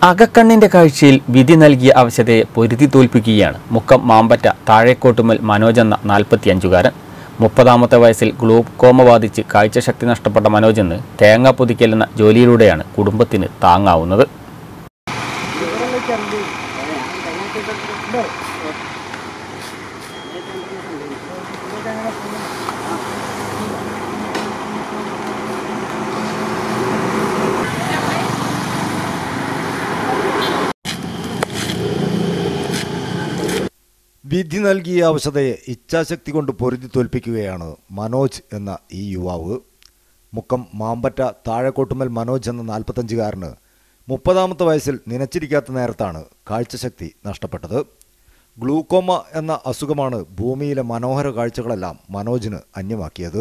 അകക്കണ്ണിന്റെ കാഴ്ചയിൽ വിധി നൽകിയ അവശതയെ പൊരുതി തോൽപ്പിക്കുകയാണ് മുക്കം മാമ്പറ്റ താഴേക്കോട്ടുമൽ മനോജ് എന്ന നാൽപ്പത്തിയഞ്ചുകാരൻ മുപ്പതാമത്തെ വയസ്സിൽ ഗ്ലൂക്കോമ ബാധിച്ച് കാഴ്ചശക്തി നഷ്ടപ്പെട്ട മനോജ് എന്ന് തേങ്ങ പൊതിക്കൽ എന്ന ജോലിയിലൂടെയാണ് കുടുംബത്തിന് താങ്ങാവുന്നത് വിധി നൽകിയ അവശതയെ ഇച്ഛാശക്തി കൊണ്ട് പൊരുതി തോൽപ്പിക്കുകയാണ് മനോജ് എന്ന ഈ യുവാവ് മുക്കം മാമ്പറ്റ താഴെക്കോട്ടുമൽ മനോജ് എന്ന നാൽപ്പത്തഞ്ചുകാരന് മുപ്പതാമത്തെ വയസ്സിൽ നനച്ചിരിക്കാത്ത നേരത്താണ് കാഴ്ചശക്തി നഷ്ടപ്പെട്ടത് ഗ്ലൂക്കോമ എന്ന അസുഖമാണ് ഭൂമിയിലെ മനോഹര കാഴ്ചകളെല്ലാം മനോജിന് അന്യമാക്കിയത്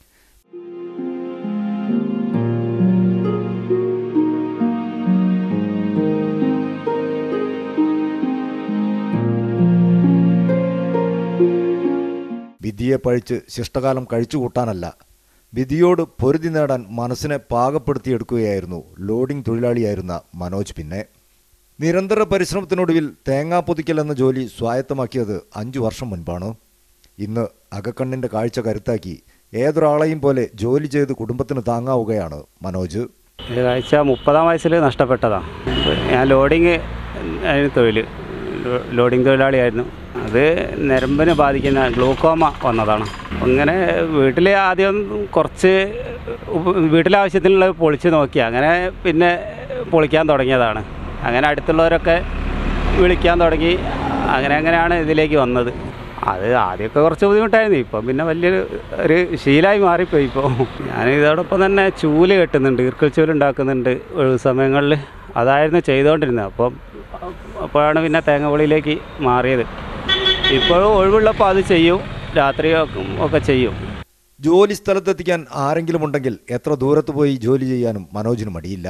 വിധിയെ പഴിച്ച് ശിഷ്ടകാലം കഴിച്ചുകൂട്ടാനല്ല വിധിയോട് പൊരുതി നേടാൻ മനസ്സിനെ പാകപ്പെടുത്തിയെടുക്കുകയായിരുന്നു ലോഡിംഗ് തൊഴിലാളിയായിരുന്ന മനോജ് പിന്നെ നിരന്തര പരിശ്രമത്തിനൊടുവിൽ തേങ്ങാ പൊതിക്കൽ എന്ന ജോലി സ്വായത്തമാക്കിയത് അഞ്ചു വർഷം മുൻപാണ് ഇന്ന് അകക്കണ്ണിൻ്റെ കാഴ്ച കരുത്താക്കി ഏതൊരാളെയും പോലെ ജോലി ചെയ്ത് കുടുംബത്തിന് താങ്ങാവുകയാണ് മനോജ് ഇത് കാഴ്ച മുപ്പതാം വയസ്സിൽ നഷ്ടപ്പെട്ടതാണ് ഞാൻ ലോഡിങ് ആയിരുന്നു തൊഴിൽ ലോ- ലോഡിങ് തൊഴിലാളിയായിരുന്നു അത് നരമ്പിന് ബാധിക്കുന്ന ഗ്ലൂക്കോമ വന്നതാണ് അങ്ങനെ വീട്ടിൽ ആദ്യം കുറച്ച് ഉപ- വീട്ടിലെ ആവശ്യത്തിനുള്ളത് പൊളിച്ച് നോക്കി അങ്ങനെ പിന്നെ പൊളിക്കാൻ തുടങ്ങിയതാണ് അങ്ങനെ അടുത്തുള്ളവരൊക്കെ വിളിക്കാൻ തുടങ്ങി അങ്ങനെ അങ്ങനെയാണ് ഇതിലേക്ക് വന്നത് അത് ആദ്യമൊക്കെ കുറച്ച് ബുദ്ധിമുട്ടായിരുന്നു ഇപ്പം പിന്നെ വലിയൊരു ഒരു ശീലമായി മാറിപ്പോയി ഇപ്പോൾ ഞാൻ ഇതോടൊപ്പം തന്നെ ചൂല് കെട്ടുന്നുണ്ട് ഈർക്കൽ ചൂല് ഉണ്ടാക്കുന്നുണ്ട് ഒഴിവ് സമയങ്ങളിൽ അതായിരുന്നു ചെയ്തുകൊണ്ടിരുന്നത് അപ്പം അപ്പോഴാണ് പിന്നെ തേങ്ങപ്പൊളിയിലേക്ക് മാറിയത് ഇപ്പോഴും ഒഴിവുള്ളപ്പോൾ അത് ചെയ്യും രാത്രി ഒക്കെ ചെയ്യും ജോലി സ്ഥലത്തെത്തിക്കാൻ ആരെങ്കിലും ഉണ്ടെങ്കിൽ എത്ര ദൂരത്ത് പോയി ജോലി ചെയ്യാനും മനോജിന് മടിയില്ല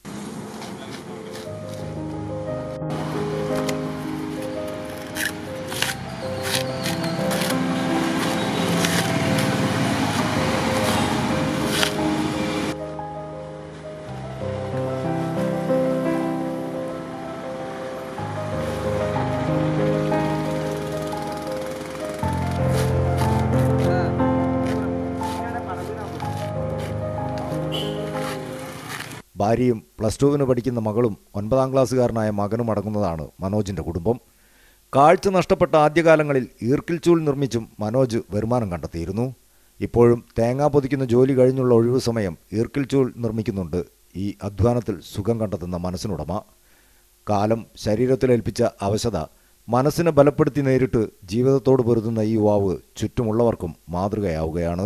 ഭാര്യയും പ്ലസ് ടുവിന് പഠിക്കുന്ന മകളും ഒൻപതാം ക്ലാസ്സുകാരനായ മകനും അടങ്ങുന്നതാണ് മനോജിൻ്റെ കുടുംബം കാഴ്ച നഷ്ടപ്പെട്ട ആദ്യകാലങ്ങളിൽ ഈർക്കിൽ ചൂൽ നിർമ്മിച്ചും മനോജ് വരുമാനം കണ്ടെത്തിയിരുന്നു ഇപ്പോഴും തേങ്ങാ പൊതിക്കുന്ന ജോലി കഴിഞ്ഞുള്ള ഒഴിവു സമയം ഈർക്കിൽ ചൂൽ നിർമ്മിക്കുന്നുണ്ട് ഈ അധ്വാനത്തിൽ സുഖം കണ്ടെത്തുന്ന മനസ്സിനുടമ കാലം ശരീരത്തിലേൽപ്പിച്ച അവശത മനസ്സിനെ ബലപ്പെടുത്തി നേരിട്ട് ജീവിതത്തോട് പൊരുതുന്ന ഈ യുവാവ് ചുറ്റുമുള്ളവർക്കും മാതൃകയാവുകയാണ്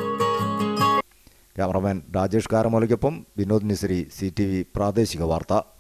ക്യാമറമാൻ രാജേഷ് കാരമോലയ്ക്കൊപ്പം Vinod Nisari C T V പ്രാദേശിക വാർത്ത